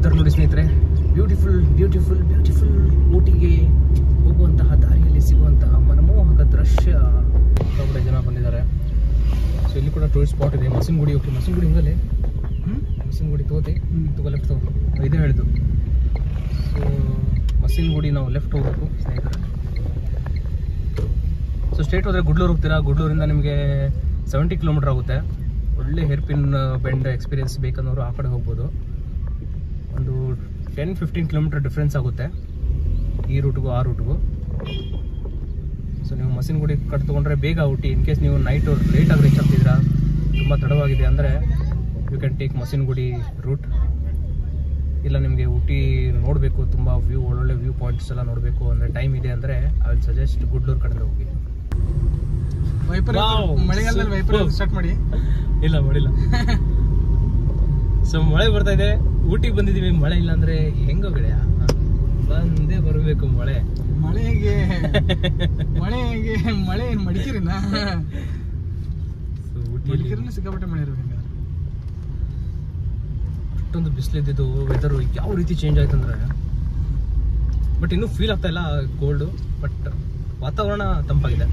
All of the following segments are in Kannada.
ವೆದರ್ ನೋಡಿ ಸ್ನೇಹಿತರೆ ಬ್ಯೂಟಿಫುಲ್ ಬ್ಯೂಟಿಫುಲ್ ಬ್ಯೂಟಿಫುಲ್ ಊಟಿಗೆ ಹೋಗುವಂತಹ ದಾರಿಯಲ್ಲಿ ಸಿಗುವಂತಹ ಮನಮೋಹಕ ದೃಶ್ಯ ಹೊರಗಡೆ ಜನ ಬಂದಿದ್ದಾರೆ ಸೊ ಇಲ್ಲಿ ಕೂಡ ಟೂರಿಸ್ಟ್ ಸ್ಪಾಟ್ ಇದೆ ಮಸನಗುಡಿ ಓಕೆ ಮಸನಗುಡಿ ಹಿಂಗಲ್ಲಿ ಮಸನಗುಡಿ ತಗೋತಿ ತಗೋ ಲೆಫ್ಟ್ ತಗೋ ಇದೇ ಹೇಳಿದ್ದು ಸೊ ಮಸನಗುಡಿ ನಾವು ಲೆಫ್ಟ್ ಹೋಗ್ಬೇಕು ಸ್ನೇಹಿತರೆ ಸೊ ಸ್ಟೇಟ್ ಹೋದರೆ ಗುಡ್ಲೂರು ಹೋಗ್ತೀರಾ ಗುಡ್ಲೂರಿಂದ ನಿಮಗೆ ಸೆವೆಂಟಿ ಕಿಲೋಮೀಟರ್ ಆಗುತ್ತೆ ಒಳ್ಳೆ ಹೇರ್ ಪಿನ್ ಬೆಂಡ್ ಎಕ್ಸ್ಪೀರಿಯನ್ಸ್ ಬೇಕನ್ನೋರು ಆ ಕಡೆ ಹೋಗ್ಬೋದು ಒಂದು ಟೆನ್ ಫಿಫ್ಟೀನ್ ಕಿಲೋಮೀಟರ್ ಡಿಫ್ರೆನ್ಸ್ ಆಗುತ್ತೆ ಈ ರೂಟ್ಗೂ ಆ ರೂಟ್ಗೂ ಸೊ ನೀವು ಮಸೀನ್ಗುಡಿ ಕಟ್ ತೊಗೊಂಡ್ರೆ ಬೇಗ ಊಟಿ ಇನ್ ಕೇಸ್ ನೀವು ನೈಟ್ ಲೇಟಾಗಿ ರೀಚ್ ಆಗ್ತಿದ್ದೀರಾ ತುಂಬ ತಡವಾಗಿದೆ ಅಂದರೆ you can take Masinagudi route ಇಲ್ಲ ನಿಮಗೆ ಊಟಿ ನೋಡಬೇಕು ತುಂಬ ವ್ಯೂ ಒಳ್ಳೊಳ್ಳೆ ವ್ಯೂ ಪಾಯಿಂಟ್ಸ್ ಎಲ್ಲ ನೋಡಬೇಕು ಅಂದರೆ ಟೈಮ್ ಇದೆ ಅಂದರೆ ಐ ವಿಲ್ ಸಜೆಸ್ಟ್ ಗುಡ್ಲೂರು ಕಡೆ ಹೋಗಿ ವೈಪರ್ Wow, ಮಳೆಗಾಲದಲ್ಲಿ ವೈಪರ್ superb. ಸ್ಟಾರ್ಟ್ ಮಾಡಿ ಇಲ್ಲ ಮಾಡಿಲ್ಲ ಸೊ ಮಳೆ ಬರ್ತಾ ಇದೆ ಊಟಿಗೆ ಬಂದಿದ್ದೀವಿ ಮಳೆ ಇಲ್ಲ ಅಂದ್ರೆ ಹೆಂಗೋ ಗೆಳೆಯ ಹ? ಬಂದೇ ಬರಬೇಕು ಮಳೆ ಮಳೆಗೆ ಮಳೆಗೆ ಮಳೆ ಏನ್ ಮಡಿಕೇರಿನ So, ಊಟಿಯಲ್ಲಿ ಮಡಿಕೇರಿನ ಸಿಕ್ಕಾಪಟ್ಟೆ ಮಳೆ ಇರ್ಬೇಕು ಹಂಗಾದ್ರೆ. ಅಷ್ಟೊಂದು ಬಿಸಿಲಿದ್ದು ವೆದರ್ ಯಾವ ರೀತಿ ಚೇಂಜ್ ಆಯ್ತಂದ್ರೆ ಬಟ್ ಇನ್ನೂ ಫೀಲ್ ಆಗ್ತಾ ಇಲ್ಲ ಕೋಲ್ಡ್ ಬಟ್ ವಾತಾವರಣ ತಂಪಾಗಿದೆ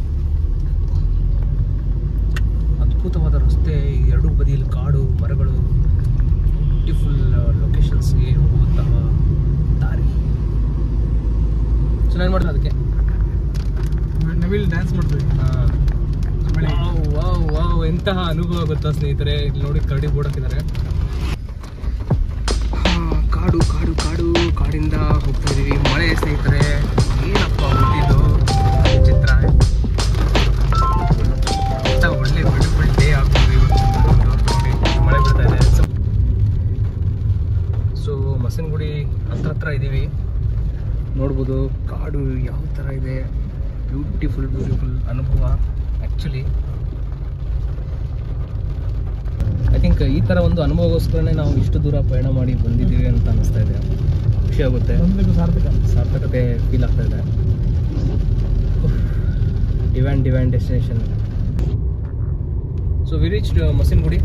ಅದ್ಭುತವಾದ ರಸ್ತೆ ಈ ಎರಡೂ ಬದಿಯಲ್ಲಿ ಕಾಡು ಮರಗಳು ಬ್ಯೂಟಿಫುಲ್ ಲೊಕೇಶನ್ಸ್ಗೆ ಹೋಗುವಂತಹ ದಾರಿ ಚೆನ್ನಾಗಿ ಮಾಡಿದೆ ಅದಕ್ಕೆ ನ- ನವಿಲ್ ಡ್ಯಾನ್ಸ್ ಮಾಡ್ತೀವಿ ಮಳೆ. ವಾವ್ ವಾವ್ ವಾವ್ ಎಂತಹ ಅನುಭವ ಗೊತ್ತಾ ಸ್ನೇಹಿತರೆ ಇಲ್ಲಿ ನೋಡಿ ಕರಡಿ ಬೋರ್ಡ್ ಹಾಕಿದ್ದಾರೆ ಕಾಡು ಕಾಡು ಕಾಡು ಕಾಡಿಂದ ಹೋಗ್ತಾ ಇದೀವಿ ಮಳೆ ಸ್ನೇಹಿತರೆ ಏನಪ್ಪ ಹುಟ್ಟಿದ್ದು ಚಿತ್ರ ಎಂತ ಒಳ್ಳೆ ಬ್ಯೂಟಿಫುಲ್ ಡೇ ಆಗ್ಬೋದು ಇವತ್ತು ನೋಡಿ ಮಳೆ ಬರ್ತಾ ಇದೆ ಸೊ ಮಸನಗುಡಿ ಹತ್ರ ಹತ್ರ ಇದ್ದೀವಿ ನೋಡ್ಬೋದು ಕಾಡು ಯಾವ ಥರ ಇದೆ ಬ್ಯೂಟಿಫುಲ್ ಬ್ಯೂಟಿಫುಲ್ ಅನುಭವ ಆ್ಯಕ್ಚುಲಿ ಐ ಥಿಂಕ್ ಈ ಥರ ಒಂದು ಅನುಭವಗೋಸ್ಕರನೇ ನಾವು ಇಷ್ಟು ದೂರ ಪಯಣ ಮಾಡಿ ಬಂದಿದ್ದೀವಿ ಅಂತ ಅನಿಸ್ತಾ ಇದೆ ಖುಷಿ ಆಗುತ್ತೆ ಬಂದ್ಬೇಕು ಸಾರ್ಥಕ ಸಾರ್ಥಕತೆ ಫೀಲ್ ಆಗ್ತಾ ಇದೆ divine divine destination so we reach Masinagudi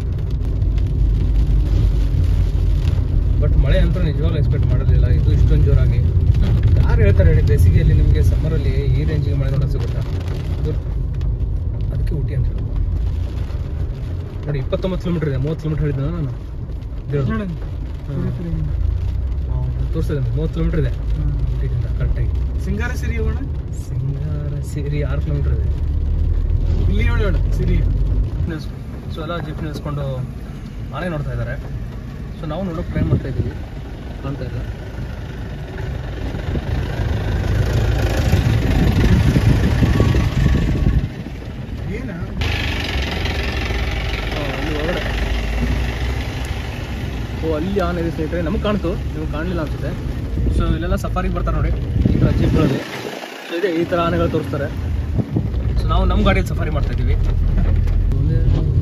but ಮಳೆ ಅಂತ ನಿಜವಾಗ್ಲೂ ಎಕ್ಸ್ಪೆಕ್ಟ್ ಮಾಡೋದಿಲ್ಲ ಇದು ಇಷ್ಟೊಂದು ಜೋರಾಗಿ ಯಾರು ಹೇಳ್ತಾರೆ ಹೇಳಿ ಬೇಸಿಗೆಯಲ್ಲಿ ನಿಮಗೆ ಸಮ್ಮರಲ್ಲಿ ಈ ರೇಂಜಿಗೆ ಮಳೆ ನೋಡೋಕೆ ಸಿಗುತ್ತಾ ಇದು- ಅದಕ್ಕೆ ಊಟಿ ಅಂತ ಹೇಳೋದು ನೋಡಿ ಇಪ್ಪತ್ತೊಂಬತ್ತು ಕಿಲೋಮೀಟರ್ ಇದೆ ಮೂವತ್ತು ಕಿಲೋಮೀಟರ್ ಹೇಳಿದ್ದೆ ನಾನು ದೇವ್ರು. ನೋಡಿ. ಹ್ಮ್. ತೋರಿಸಿದೆ ಮೂವತ್ತು ಕಿಲೋಮೀಟರ್ ಇದೆ ಹ್ಮ್. ಊಟಿದಿಂದ ಕರೆಕ್ಟಾಗಿ ಸಿಂಗಾರ ಸಿರಿ ಹೋಗೋಣ ಸಿಂಗಾರ ಸೇರಿ ಆರು ಕಿಲೋಮೀಟರ್ ಇದೆ ಇಲ್ಲಿ ಹೇಳೋಣ ಸಿರಿ ಸೊ ಎಲ್ಲ ಜೀಪ್ ನಿಲ್ಲಿಸ್ಕೊಂಡು ಆನೆ ನೋಡ್ತಾ ಇದ್ದಾರೆ ಸೊ ನಾವು ನೋಡೋಕೆ ಟ್ರೈ ಮಾಡ್ತಾ ಇದ್ದೀವಿ ಕಾಣ್ತಾ ಇಲ್ಲ ಏನ ಆ, ಅಲ್ಲಿ ಒಳಗಡೆ ಓ ಅಲ್ಲಿ ಆನೆ ಇದೆ ಸ್ನೇಹಿತರೆ ನಮಗೆ ಕಾಣ್ತು ನಿಮ್ಗೆ ಕಾಣಲಿಲ್ಲ ಅನ್ಸುತ್ತೆ ಸೊ ಇಲ್ಲೆಲ್ಲ ಸಫಾರಿಗೆ ಬರ್ತಾರೆ ನೋಡಿ ಈ ಥರ ಜೀಪ್ಗಳಲ್ಲಿ ಸೊ ಇದೆ ಈ ಥರ ಆನೆಗಳು ತೋರಿಸ್ತಾರೆ ಸೊ ನಾವು ನಮ್ಮ ಗಾಡಿಯಲ್ಲಿ ಸಫಾರಿ ಮಾಡ್ತಾ ಇದ್ದೀವಿ ಮುಂದೆ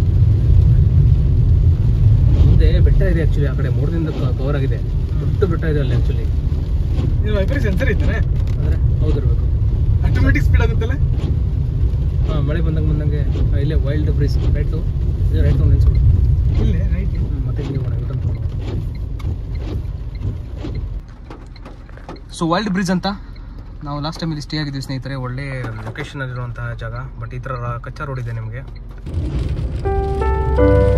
ಮುಂದೆ ಬೆಟ್ಟ ಇದೆ ಆ್ಯಕ್ಚುಲಿ ಆ ಕಡೆ ಮೂರದಿಂದ ಕವರ್ ಆಗಿದೆ ದೊಡ್ಡ ಬೆಟ್ಟ ಇದೆ ಅಲ್ಲಿ ಆ್ಯಕ್ಚುಲಿ ಇದು ವೈಪರ್ ಸೆನ್ಸರ್ ಐತಾನೆ ಅಂದರೆ ಹೌದಿರ್ಬೇಕು ಆಟೋಮೆಟಿಕ್ ಸ್ಪೀಡ್ ಆಗುತ್ತಲ್ಲ ಹಾಂ ಮಳೆ ಬಂದಂಗೆ ಬಂದಂಗೆ ಆ, ಇಲ್ಲೇ ವೈಲ್ಡ್ ಬ್ರಿಸ್ ರೈಟು ಇದು ರೈಟ್ ಒಂದು ನಿಲ್ಸ್ಬಿಡು ಇಲ್ಲೇ ರೈಟ್ ಮತ್ತೆ ಹಿಂಗೆ ಮಾಡೋಣ ರಿಟರ್ನ್ ತಗೊಂಡು ಸೊ ವೈಲ್ಡ್ ಬ್ರಿಡ್ಜ್ ಅಂತ ನಾವು ಲಾಸ್ಟ್ ಟೈಮ್ ಇಲ್ಲಿ ಸ್ಟೇ ಆಗಿದ್ವಿ ಸ್ನೇಹಿತರೆ ಒಳ್ಳೆ ಲೊಕೇಶನ್ ಅಲ್ಲಿರುವಂತಹ ಜಾಗ ಬಟ್ ಈ ಥರ ಕಚ್ಚಾ ರೋಡ್ ಇದೆ ನಿಮಗೆ